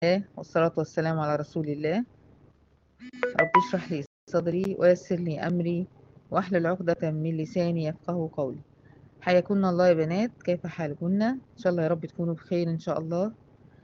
الله والصلاة والسلام على رسول الله رب اشرح لي صدري ويسر لي أمري واحلل عقدة من لساني يفقه قولي حياكن الله يا بنات كيف حالكن إن شاء الله يا رب تكونوا بخير إن شاء الله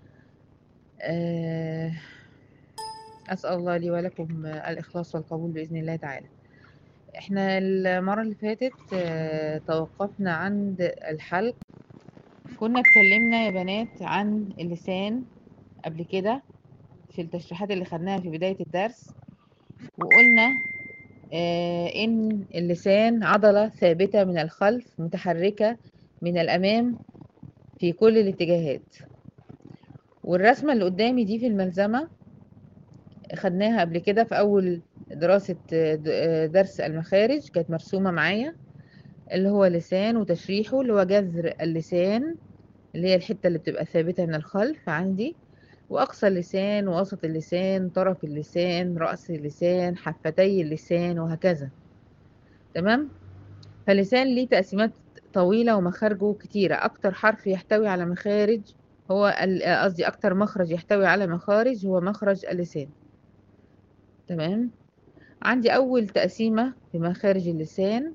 آه، أسأل الله لي ولكم الإخلاص والقبول بإذن الله تعالى احنا المرة اللي فاتت آه، توقفنا عند الحلق كنا اتكلمنا يا بنات عن اللسان قبل كده في التشريحات اللي خدناها في بداية الدرس وقلنا آه إن اللسان عضلة ثابتة من الخلف متحركة من الأمام في كل الاتجاهات والرسمة اللي قدامي دي في الملزمة خدناها قبل كده في أول دراسة درس المخارج كانت مرسومة معايا اللي هو لسان وتشريحه اللي هو جذر اللسان اللي هي الحتة اللي بتبقى ثابتة من الخلف عندي وأقصى اللسان ووسط اللسان طرف اللسان رأس اللسان حفتي اللسان وهكذا تمام فاللسان ليه تقسيمات طويلة ومخارجه كتيرة أكتر حرف يحتوي على مخارج هو قصدي أكتر مخرج يحتوي على مخارج هو مخرج اللسان تمام عندي أول تقسيمة في مخارج اللسان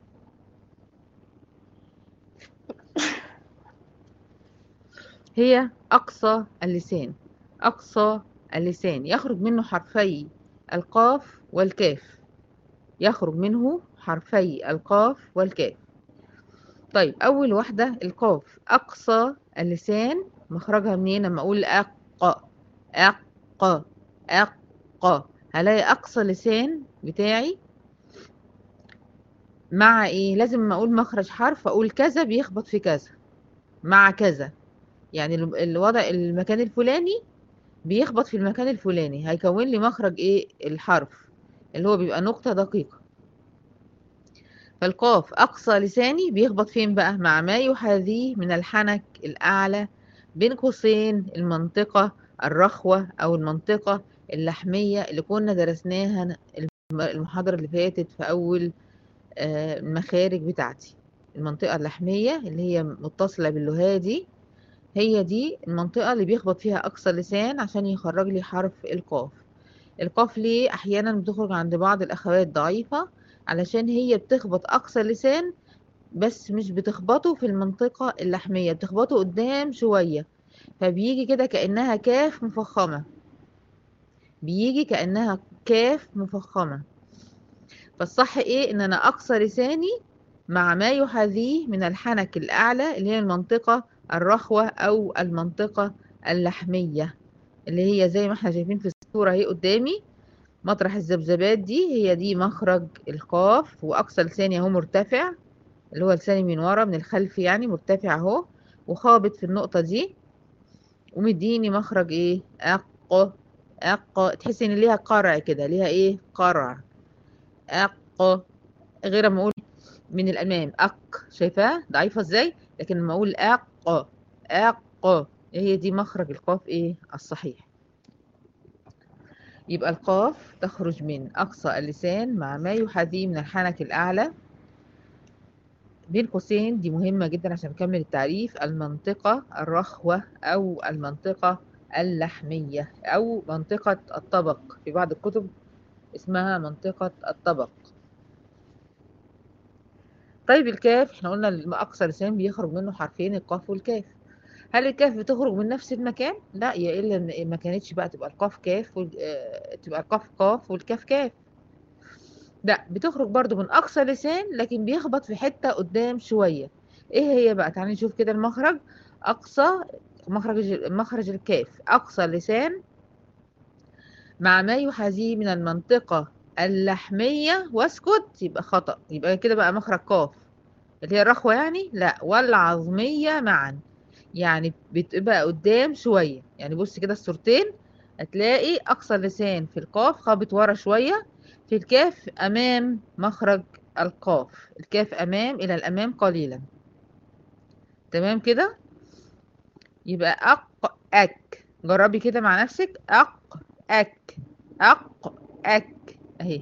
هي أقصى اللسان أقصى اللسان يخرج منه حرفي القاف والكاف يخرج منه حرفي القاف والكاف طيب أول واحدة القاف أقصى اللسان مخرجها منين لما أقول أق أق أق هلاقي أقصى لسان بتاعي مع إيه لازم ما أقول مخرج حرف أقول كذا بيخبط في كذا مع كذا يعني الوضع المكان الفلاني بيخبط في المكان الفلاني هيكون لي مخرج ايه الحرف اللي هو بيبقى نقطة دقيقة فالقاف أقصى لساني بيخبط فين بقى مع ما يحاذيه من الحنك الأعلى بين قوسين المنطقة الرخوة أو المنطقة اللحمية اللي كنا درسناها المحاضرة اللي فاتت في أول المخارج بتاعتي المنطقة اللحمية اللي هي متصلة باللهاء دي هي دي المنطقة اللي بيخبط فيها أقصى اللسان عشان يخرج لي حرف القاف القاف ليه أحيانا بتخرج عند بعض الأخوات ضعيفة علشان هي بتخبط أقصى اللسان بس مش بتخبطه في المنطقة اللحمية بتخبطه قدام شوية فبيجي كده كأنها كاف مفخمة بيجي كأنها كاف مفخمة فالصح ايه ان انا اقصى لساني مع ما يحاذيه من الحنك الاعلى اللي هي المنطقة الرخوة او المنطقة اللحمية اللي هي زي ما احنا شايفين في الصورة اهي قدامي مطرح الذبذبات دي هي دي مخرج القاف واقصى لساني اهو مرتفع اللي هو لساني من ورا من الخلف يعني مرتفع اهو وخابط في النقطة دي ومديني مخرج ايه اق اق تحسي ان ليها قرع كده ليها ايه قرع اق غير ما اقول من الامام اق شايفاه ضعيفه ازاي لكن لما اقول اق اق هي دي مخرج القاف ايه الصحيح يبقى القاف تخرج من اقصى اللسان مع ما يحاذيه من الحنك الاعلى بين قوسين دي مهمة جدا عشان نكمل التعريف المنطقة الرخوة أو المنطقة اللحمية أو منطقة الطبق في بعض الكتب اسمها منطقة الطبق طيب الكاف احنا قلنا أقصى لسان بيخرج منه حرفين القاف والكاف هل الكاف بتخرج من نفس المكان؟ لا يا إلا ما كانتش بقى تبقى القاف كاف وال... تبقى القاف قاف والكاف كاف لا بتخرج برضو من أقصى لسان لكن بيخبط في حتة قدام شوية ايه هي بقى تعالي نشوف كده المخرج أقصى مخرج مخرج الكاف أقصى لسان مع ما يحاذيه من المنطقة اللحمية واسكت يبقى خطأ يبقى كده بقى مخرج قاف اللي هي الرخوة يعني لا والعظمية معا يعني بتبقى قدام شوية يعني بص كده الصورتين هتلاقي أقصى لسان في القاف خابط ورا شوية في الكاف أمام مخرج القاف الكاف أمام إلى الأمام قليلا تمام كده يبقى أق أك جربي كده مع نفسك أق أك أق أك أهي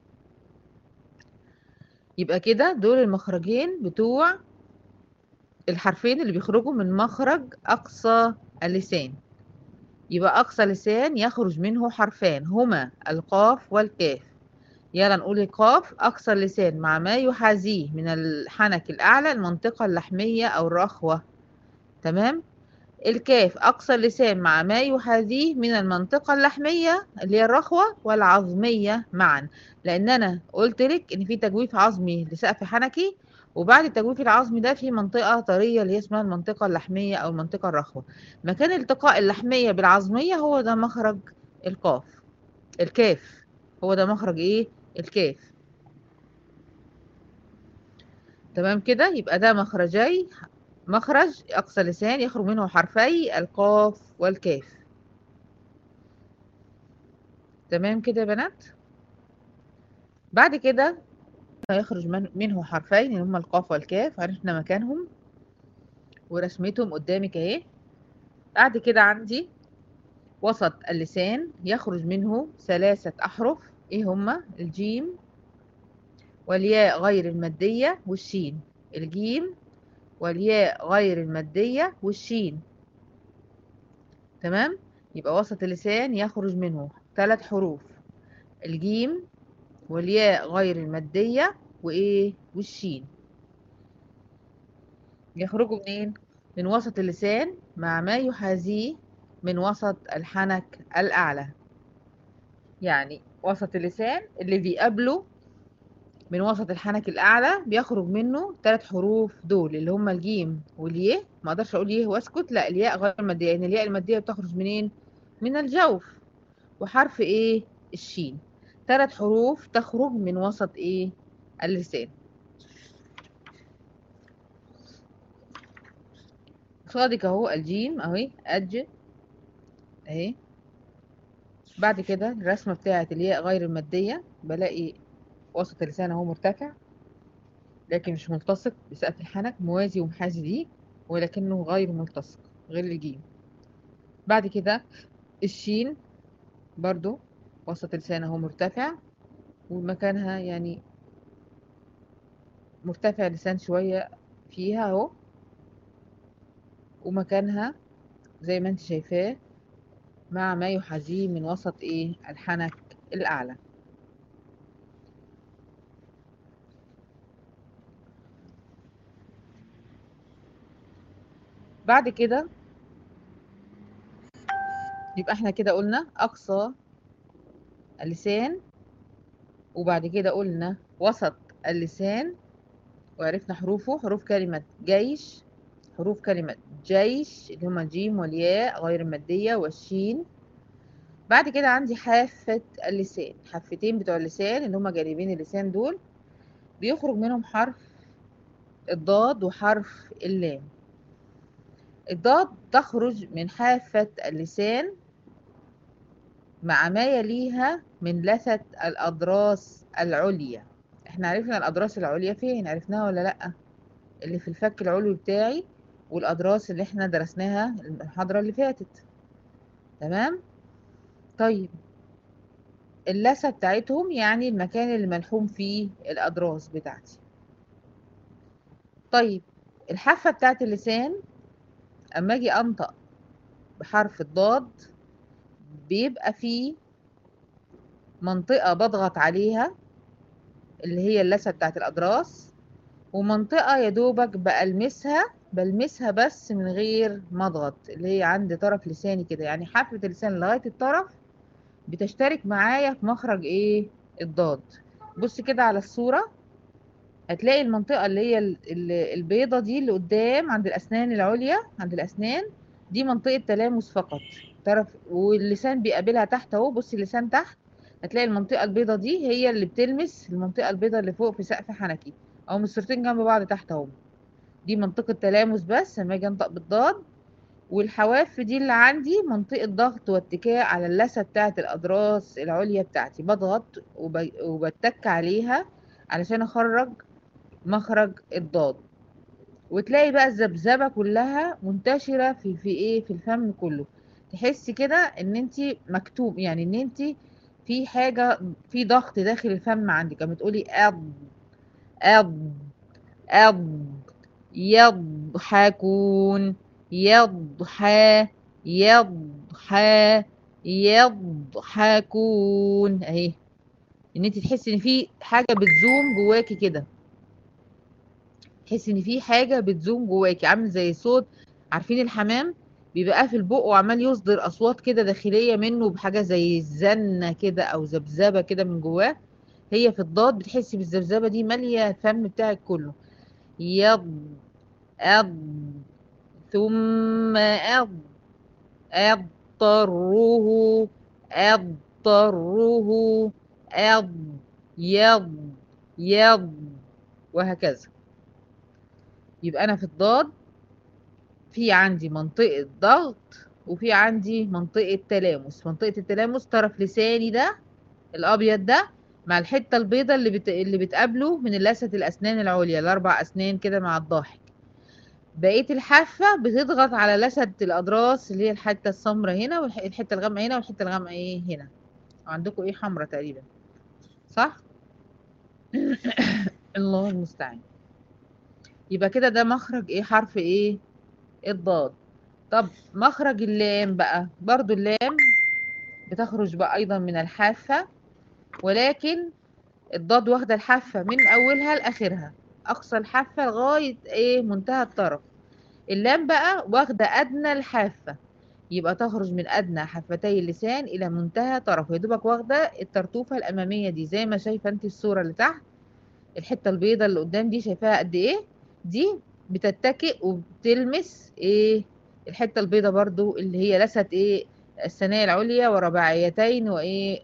يبقى كده دول المخرجين بتوع الحرفين اللي بيخرجوا من مخرج أقصى اللسان يبقى أقصى لسان يخرج منه حرفان هما القاف والكاف يلا نقول القاف أقصى اللسان مع ما يحاذيه من الحنك الأعلى المنطقة اللحمية أو الرخوة تمام الكاف أقصى اللسان مع ما يحاذيه من المنطقة اللحمية اللي هي الرخوة والعظمية معا لأن أنا قلت لك إن في تجويف عظمي لسقف حنكي وبعد التجويف العظمي ده في منطقة طرية اللي هي اسمها المنطقة اللحمية أو المنطقة الرخوة مكان التقاء اللحمية بالعظمية هو ده مخرج القاف الكاف هو ده مخرج إيه الكاف تمام كده يبقى ده مخرجي مخرج أقصى لسان يخرج منه حرفي القاف والكاف تمام كده يا بنات بعد كده يخرج من منه حرفين اللي هما القاف والكاف عرفنا مكانهم ورسمتهم قدامك اهي بعد كده عندي وسط اللسان يخرج منه ثلاثة أحرف ايه هما الجيم والياء غير المادية والشين الجيم والياء غير المادية والشين تمام يبقى وسط اللسان يخرج منه ثلاث حروف الجيم والياء غير المادية وإيه والشين يخرجوا منين من وسط اللسان مع ما يحاذيه من وسط الحنك الأعلى يعني وسط اللسان اللي بيقابله من وسط الحنك الأعلى بيخرج منه ثلاث حروف دول اللي هما الجيم والياء ما اقدرش اقول يه واسكت لا الياء غير المادية يعني الياء المادية بتخرج منين من الجوف وحرف ايه الشين ثلاث حروف تخرج من وسط ايه اللسان صادق اهو الجيم اهي اج اهي بعد كده الرسمة بتاعة الياء غير المادية بلاقي وسط اللسان اهو مرتفع لكن مش ملتصق بسقف الحنك موازي ومحاذي ليه ولكنه غير ملتصق غير الجيم بعد كده الشين برضو وسط اللسان اهو مرتفع ومكانها يعني مرتفع لسان شوية فيها اهو ومكانها زي ما انت شايفاه مع ما يحاذيه من وسط ايه الحنك الاعلى بعد كده يبقى احنا كده قلنا اقصى اللسان وبعد كده قلنا وسط اللسان وعرفنا حروفه حروف كلمة جيش حروف كلمة جيش اللي هما الجيم والياء غير المادية والشين بعد كده عندي حافة اللسان حفتين بتوع اللسان اللي هما جانبين اللسان دول بيخرج منهم حرف الضاد وحرف اللام الضاد تخرج من حافة اللسان مع ما يليها من لثة الأضراس العليا احنا عرفنا الأضراس العليا فين عرفناها ولا لأ اللي في الفك العلوي بتاعي والأضراس اللي احنا درسناها المحاضرة اللي فاتت تمام طيب اللثة بتاعتهم يعني المكان اللي ملحوم فيه الأضراس بتاعتي طيب الحافة بتاعت اللسان أما أجي أنطق بحرف الضاد بيبقى فيه منطقة بضغط عليها اللي هي اللثة بتاعت الأضراس ومنطقة يا دوبك بلمسها بلمسها بس من غير مضغط اللي هي عند طرف لساني كده يعني حافة اللسان لغاية الطرف بتشترك معايا في مخرج ايه الضاد بص كده على الصورة هتلاقي المنطقة اللي هي ال- ال- البيضة دي اللي قدام عند الأسنان العليا عند الأسنان دي منطقة تلامس فقط طرف واللسان بيقابلها تحت اهو بصي اللسان تحت هتلاقي المنطقة البيضة دي هي اللي بتلمس المنطقة البيضة اللي فوق في سقف حنكي أو مسترتين جنب بعض تحت اهو دي منطقة تلامس بس لما اجي انطق بالضاد والحواف دي اللي عندي منطقة ضغط واتكاء على اللثة بتاعة الأضراس العليا بتاعتي بضغط وب... وبتك عليها علشان أخرج مخرج الضاد وتلاقي بقى الذبذبة كلها منتشرة في في ايه في الفم كله تحسي كده ان انت مكتوب يعني ان انت في حاجة في ضغط داخل الفم عندك لما تقولي أض أض أض يضحكون يضحى يضحى يضحكون اهي ان انت تحسي ان في حاجه بتزوم جواكي كده تحسي ان في حاجه بتزوم جواكي عامل زي صوت عارفين الحمام بيبقى قافل بقه وعمال يصدر اصوات كده داخليه منه بحاجه زي الزنه كده او ذبذبه كده من جواه هي في الضاد بتحسي بالذبذبه دي ماليه الفم بتاعك كله يض أض ثم أض أضطره أضطره أض يض يض وهكذا يبقى أنا في الضاد في عندي منطقة ضغط وفي عندي منطقة تلامس منطقة التلامس طرف لساني ده الأبيض ده مع الحتة البيضة اللي بت... اللي بتقابله من لثة الأسنان العليا الأربع أسنان كده مع الضاحك بقية الحافة بتضغط على لثة الأضراس اللي هي الحتة السمراء هنا والحتة الغامقة هنا والحتة الغامقة إيه هنا عندكم إيه حمرا تقريبا صح؟ الله المستعان يبقى كده ده مخرج إيه حرف إيه؟ الضاد طب مخرج اللام بقى برضو اللام بتخرج بقى أيضا من الحافة ولكن الضاد واخدة الحافة من أولها لآخرها أقصى الحافة لغاية إيه منتهى الطرف اللام بقى واخدة أدنى الحافة يبقى تخرج من أدنى حافتي اللسان إلى منتهى طرفه يدوبك واخدة الترتوفة الأمامية دي زي ما شايفة أنت الصورة اللي تحت الحتة البيضة اللي قدام دي شايفاها قد إيه دي بتتكئ وبتلمس إيه الحتة البيضة برضو اللي هي لست إيه الثنايا العليا ورباعيتين وإيه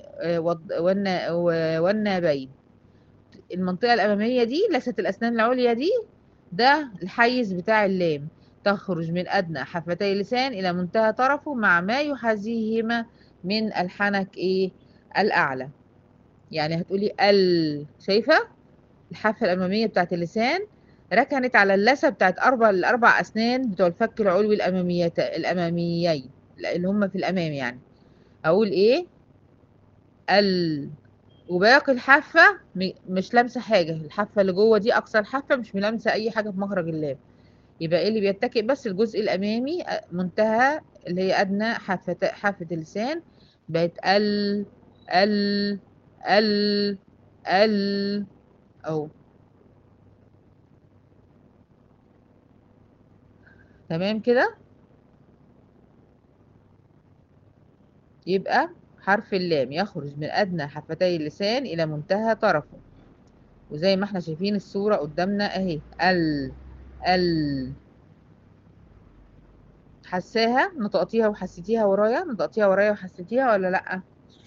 والنابين المنطقة الأمامية دي لثة الأسنان العليا دي ده الحيز بتاع اللام تخرج من أدنى حفتي اللسان إلى منتهى طرفه مع ما يحاذيهما من الحنك إيه الأعلى يعني هتقولي ال شايفة الحافة الأمامية بتاعت اللسان ركنت على اللثة بتاعت أربع الأربع أسنان بتوع الفك العلوي الأماميات الأماميين اللي هم في الأمام يعني أقول إيه ال وباقي الحافة مش لامسة حاجة الحافة اللي جوه دي أقصى الحافة مش ملامسة أي حاجة في مخرج اللام يبقى ايه اللي بيتكئ بس الجزء الأمامي منتهى اللي هي أدنى حافة حافة اللسان بقت ال ال ال ال أو تمام كده يبقى حرف اللام يخرج من أدنى حفتي اللسان إلى منتهى طرفه وزي ما احنا شايفين الصورة قدامنا اهي ال ال حساها نطقتيها وحسيتيها ورايا نطقتيها ورايا وحسيتيها ولا لأ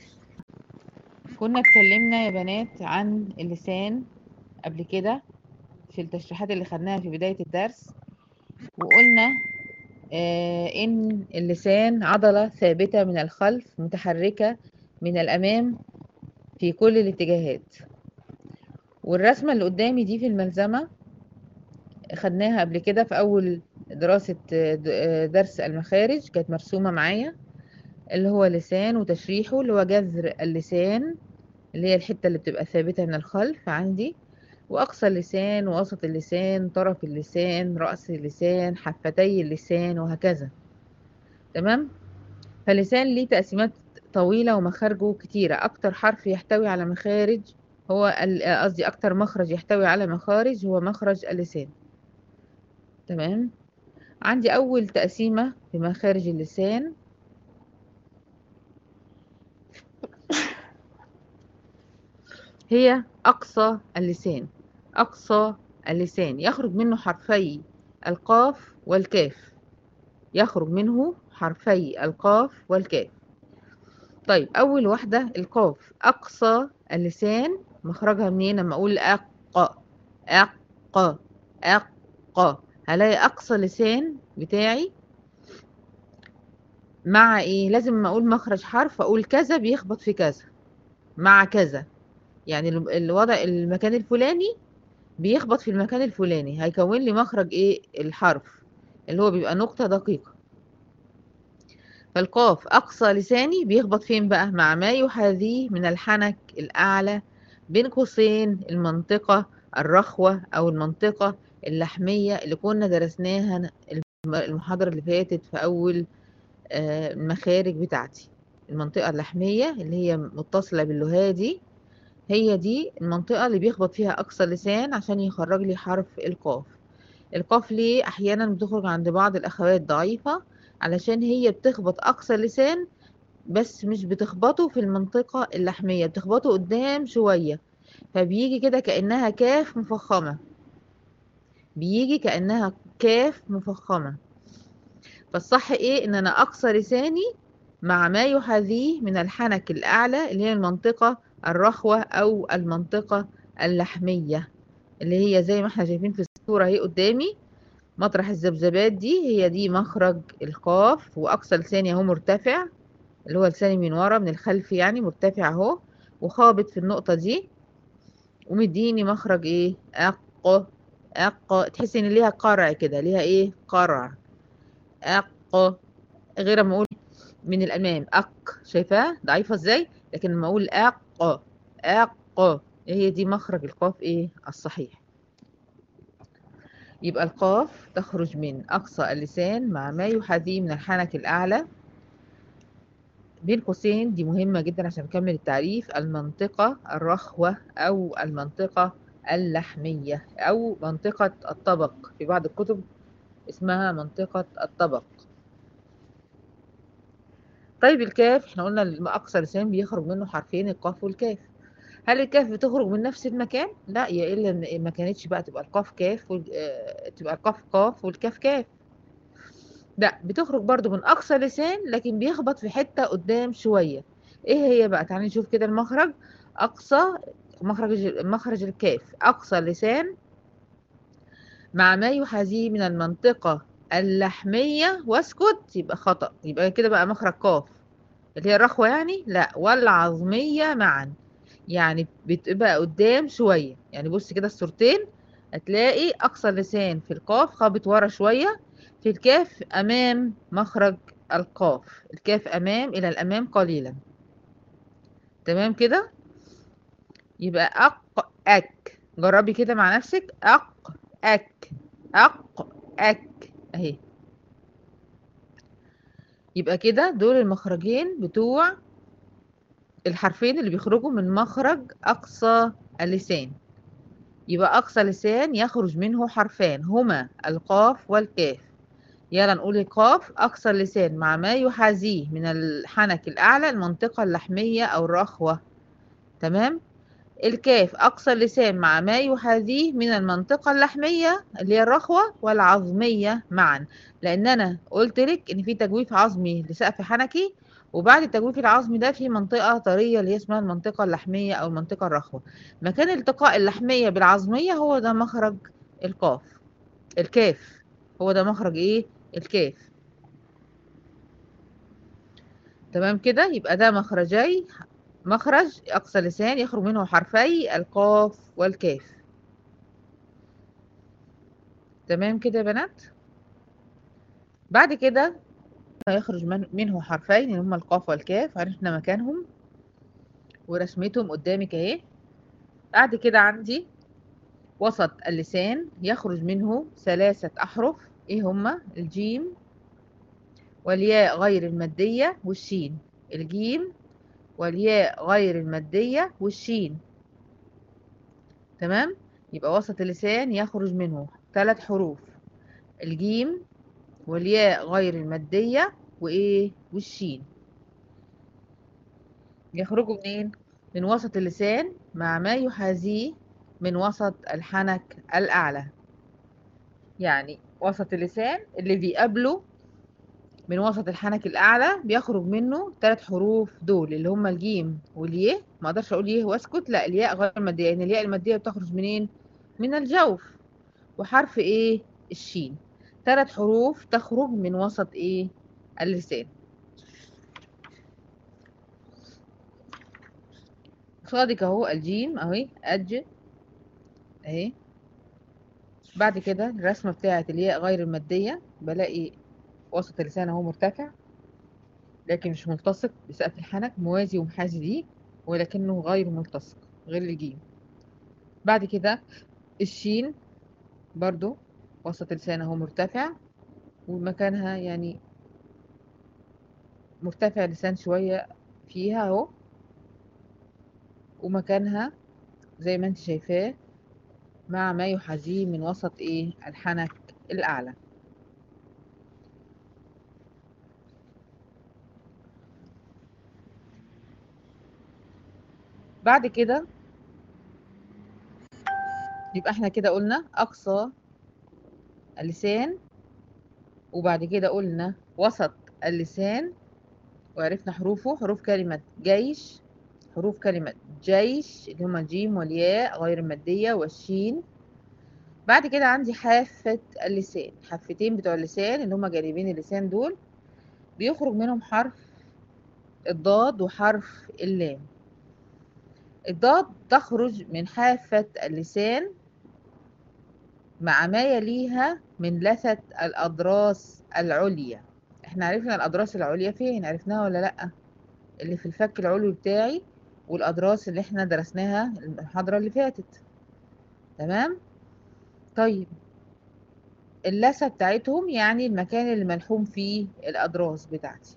كنا اتكلمنا يا بنات عن اللسان قبل كده في التشريحات اللي خدناها في بداية الدرس وقلنا آه إن اللسان عضلة ثابتة من الخلف متحركة من الأمام في كل الاتجاهات والرسمة اللي قدامي دي في الملزمة خدناها قبل كده في أول دراسة درس المخارج كانت مرسومة معايا اللي هو لسان وتشريحه اللي هو جذر اللسان اللي هي الحتة اللي بتبقى ثابتة من الخلف عندي وأقصى اللسان ووسط اللسان طرف اللسان رأس اللسان حفتي اللسان وهكذا تمام فاللسان ليه تقسيمات طويلة ومخارجه كتيرة أكتر حرف يحتوي على مخارج هو قصدي أكتر مخرج يحتوي على مخارج هو مخرج اللسان تمام عندي أول تقسيمة في مخارج اللسان هي أقصى اللسان أقصى اللسان يخرج منه حرفي القاف والكاف يخرج منه حرفي القاف والكاف طيب أول واحدة القاف أقصى اللسان مخرجها منين لما أقول أق أق أق هلاقي أقصى لسان بتاعي مع إيه لازم ما أقول مخرج حرف أقول كذا بيخبط في كذا مع كذا يعني الوضع المكان الفلاني بيخبط في المكان الفلاني هيكون لي مخرج ايه الحرف اللي هو بيبقى نقطة دقيقة فالقاف أقصى لساني بيخبط فين بقى مع ما يحاذيه من الحنك الأعلى بين قوسين المنطقة الرخوة أو المنطقة اللحمية اللي كنا درسناها المحاضرة اللي فاتت في أول آه، المخارج بتاعتي المنطقة اللحمية اللي هي متصلة باللهاية دي هي دي المنطقة اللي بيخبط فيها أقصى اللسان عشان يخرج لي حرف القاف القاف ليه أحيانا بتخرج عند بعض الأخوات ضعيفة علشان هي بتخبط أقصى اللسان بس مش بتخبطه في المنطقة اللحمية بتخبطه قدام شوية فبيجي كده كأنها كاف مفخمة بيجي كأنها كاف مفخمة فالصح ايه ان انا اقصى لساني مع ما يحاذيه من الحنك الاعلى اللي هي المنطقة الرخوة او المنطقة اللحمية اللي هي زي ما احنا شايفين في الصورة اهي قدامي مطرح الذبذبات دي هي دي مخرج القاف واقصى لساني اهو مرتفع اللي هو لساني من ورا من الخلف يعني مرتفع اهو وخابط في النقطة دي ومديني مخرج ايه اق اق تحس ان ليها قرع كده ليها ايه قرع اق غير ما اقول من الامام اق شايفاه ضعيفه ازاي لكن لما اقول اق اق هي دي مخرج القاف ايه الصحيح يبقى القاف تخرج من اقصى اللسان مع ما يحاذيه من الحنك الاعلى بين قوسين دي مهمة جدا عشان نكمل التعريف المنطقة الرخوة أو المنطقة اللحمية أو منطقة الطبق في بعض الكتب اسمها منطقة الطبق طيب الكاف احنا قلنا أقصى لسان بيخرج منه حرفين القاف والكاف هل الكاف بتخرج من نفس المكان؟ لا يا إلا إن ما كانتش بقى تبقى القاف كاف وال... آه، تبقى القاف قاف والكاف كاف لا بتخرج برضو من أقصى لسان لكن بيخبط في حتة قدام شوية ايه هي بقى تعالي نشوف كده المخرج أقصى مخرج مخرج الكاف أقصى لسان مع ما يحاذيه من المنطقة اللحمية واسكت يبقى خطأ يبقى كده بقى مخرج قاف اللي هي الرخوة يعني لا والعظمية معا يعني بتبقى قدام شوية يعني بص كده الصورتين هتلاقي أقصى اللسان في القاف خابط ورا شوية في الكاف أمام مخرج القاف الكاف أمام إلى الأمام قليلا تمام كده يبقى أق أك جربي كده مع نفسك أق أك أق أك أهي يبقى كده دول المخرجين بتوع الحرفين اللي بيخرجوا من مخرج أقصى اللسان يبقى أقصى لسان يخرج منه حرفان هما القاف والكاف يلا نقول القاف أقصى اللسان مع ما يحاذيه من الحنك الأعلى المنطقة اللحمية أو الرخوة تمام الكاف أقصى اللسان مع ما يحاذيه من المنطقة اللحمية اللي هي الرخوة والعظمية معا لأن أنا قلت لك إن في تجويف عظمي لسقف حنكي وبعد التجويف العظمي ده في منطقة طرية اللي هي اسمها المنطقة اللحمية أو المنطقة الرخوة مكان التقاء اللحمية بالعظمية هو ده مخرج القاف الكاف هو ده مخرج إيه الكاف تمام كده يبقى ده مخرجي مخرج أقصى لسان يخرج منه حرفي القاف والكاف تمام كده يا بنات بعد كده هيخرج من منه حرفين اللي هما القاف والكاف عرفنا مكانهم ورسمتهم قدامك اهي بعد كده عندي وسط اللسان يخرج منه ثلاثة أحرف ايه هما الجيم والياء غير المادية والشين الجيم والياء غير المادية والشين تمام يبقى وسط اللسان يخرج منه ثلاث حروف الجيم والياء غير المادية وإيه والشين يخرجوا منين من وسط اللسان مع ما يحاذيه من وسط الحنك الأعلى يعني وسط اللسان اللي بيقابله من وسط الحنك الأعلى بيخرج منه ثلاث حروف دول اللي هما الجيم والياء ما اقدرش اقول يه واسكت لا الياء غير المادية يعني الياء المادية بتخرج منين من الجوف وحرف ايه الشين ثلاث حروف تخرج من وسط ايه اللسان صادق اهو الجيم اهي اج اهي بعد كده الرسمة بتاعة الياء غير المادية بلاقي وسط اللسان اهو مرتفع لكن مش ملتصق بسقف الحنك موازي ومحاذي ليه ولكنه غير ملتصق غير الجيم بعد كده الشين برضو وسط اللسان اهو مرتفع ومكانها يعني مرتفع اللسان شوية فيها اهو ومكانها زي ما انت شايفاه مع ما يحاذيه من وسط ايه الحنك الاعلى بعد كده يبقى احنا كده قلنا اقصى اللسان وبعد كده قلنا وسط اللسان وعرفنا حروفه حروف كلمة جيش حروف كلمة جيش اللي هما الجيم والياء غير المادية والشين بعد كده عندي حافة اللسان حافتين بتوع اللسان اللي هما جانبين اللسان دول بيخرج منهم حرف الضاد وحرف اللام الضاد تخرج من حافة اللسان مع ما يليها من لثة الأضراس العليا احنا عرفنا الأضراس العليا فين عرفناها ولا لأ اللي في الفك العلوي بتاعي والأضراس اللي احنا درسناها المحاضرة اللي فاتت تمام طيب اللثة بتاعتهم يعني المكان اللي ملحوم فيه الأضراس بتاعتي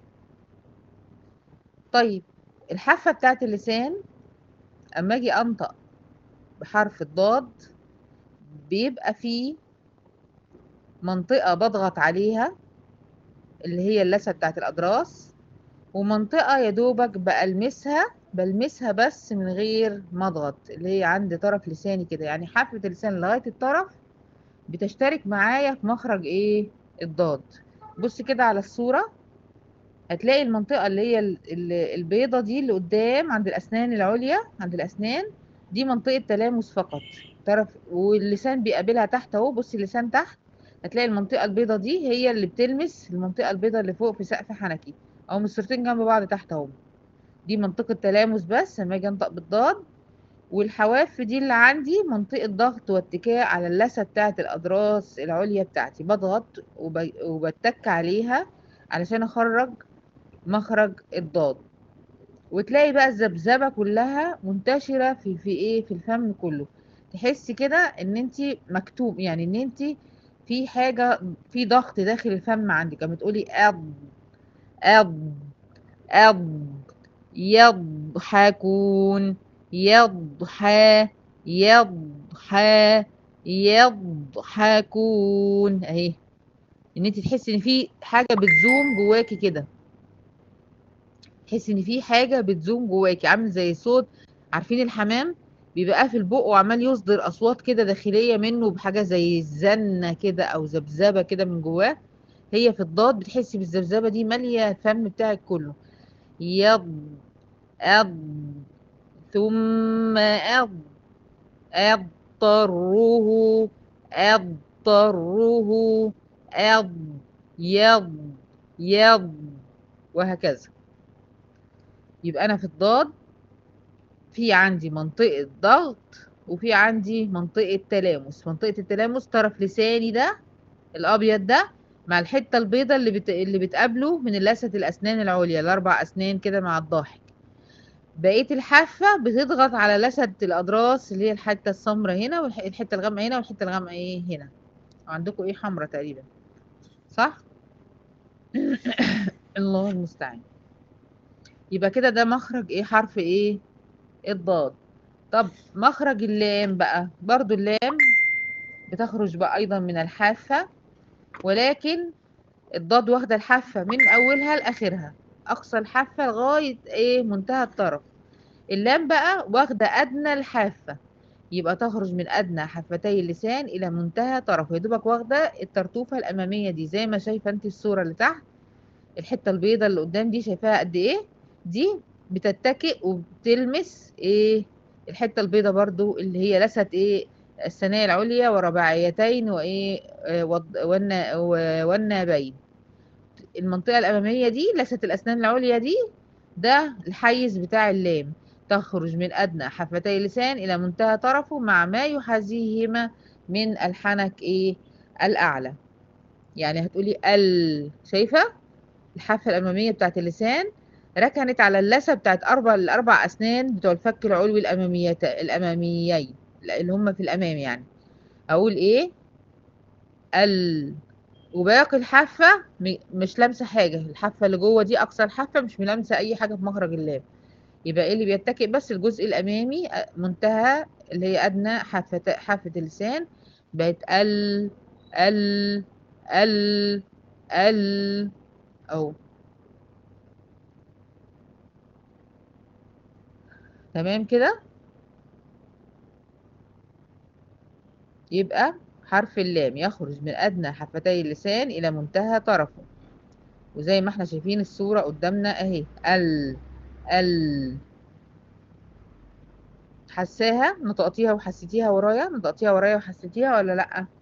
طيب الحافة بتاعت اللسان أما أجي أنطق بحرف الضاد بيبقى فيه منطقة بضغط عليها اللي هي اللثة بتاعت الأضراس ومنطقة يا دوبك بلمسها بلمسها بس من غير ما اضغط اللي هي عند طرف لساني كده يعني حافة اللسان لغاية الطرف بتشترك معايا في مخرج ايه الضاد بص كده على الصورة هتلاقي المنطقة اللي هي ال- ال- البيضة دي اللي قدام عند الأسنان العليا عند الأسنان دي منطقة تلامس فقط طرف واللسان بيقابلها تحت اهو بصي اللسان تحت هتلاقي المنطقة البيضة دي هي اللي بتلمس المنطقة البيضة اللي فوق في سقف حنكي أو من الصورتين جنب بعض تحت اهو دي منطقة تلامس بس لما اجي انطق بالضاد والحواف دي اللي عندي منطقة ضغط واتكاء على اللثة بتاعة الأضراس العليا بتاعتي بضغط وب... وبتك عليها علشان أخرج مخرج الضاد وتلاقي بقى الذبذبة كلها منتشرة في في ايه في الفم كله تحسي كده ان انت مكتوب يعني ان انت في حاجة في ضغط داخل الفم عندك لما تقولي أض أض أض يضحكون يضحى يضحى يضحكون اهي ان انت تحسي ان في حاجه بتزوم جواكي كده تحسي ان في حاجه بتزوم جواكي عامل زي صوت عارفين الحمام بيبقى قافل بقه وعمال يصدر اصوات كده داخليه منه بحاجه زي الزنه كده او ذبذبه كده من جواه هي في الضاد بتحسي بالذبذبه دي ماليه الفم بتاعك كله يض أض ثم أض أضطره أضطره أض يض يض وهكذا يبقى أنا في الضاد في عندي منطقة ضغط وفي عندي منطقة تلامس منطقة التلامس طرف لساني ده الأبيض ده مع الحتة البيضة اللي بت... اللي بتقابله من لثة الأسنان العليا الأربع أسنان كده مع الضاحك بقية الحافة بتضغط على لثة الأضراس اللي هي الحتة السمراء هنا والحتة الغامقة هنا والحتة الغامقة ايه هنا عندكم ايه حمرا تقريبا صح الله المستعان يبقى كده ده مخرج ايه حرف ايه الضاد طب مخرج اللام بقى برضو اللام بتخرج بقى ايضا من الحافة ولكن الضاد واخدة الحافة من اولها لاخرها اقصى الحافة لغاية ايه منتهى الطرف اللام بقى واخدة ادنى الحافة يبقى تخرج من ادنى حفتي اللسان الى منتهى طرفه يا دوبك واخدة الترتوفة الامامية دي زي ما شايفة انت الصورة اللي تحت الحتة البيضة اللي قدام دي شايفاها قد ايه دي بتتكئ وبتلمس ايه الحتة البيضة برضو اللي هي لست ايه الثنايا العليا ورباعيتين وايه آه، والض- والنا- و- والنابين المنطقة الأمامية دي لثة الأسنان العليا دي ده الحيز بتاع اللام تخرج من أدنى حفتي اللسان إلى منتهى طرفه مع ما يحاذيهما من الحنك إيه الأعلى يعني هتقولي ال شايفة الحافة الأمامية بتاعت اللسان ركنت على اللثة بتاعت أربع الأربع أسنان بتوع الفك العلوي الأماميات الأماميين اللي هم في الأمام يعني أقول إيه ال وباقي الحافة م- مش لامسة حاجة الحافة اللي جوه دي أقصى الحافة مش ملامسة أي حاجة في مخرج اللام يبقى ايه اللي بيتكئ بس الجزء الأمامي أ- منتهى اللي هي أدنى حافة حافة اللسان بقت ال ال ال ال أو تمام كده يبقى حرف اللام يخرج من أدنى حفتي اللسان إلى منتهى طرفه وزي ما احنا شايفين الصورة قدامنا اهي ال ال حساها نطقتيها وحسيتيها ورايا نطقتيها ورايا وحسيتيها ولا لأ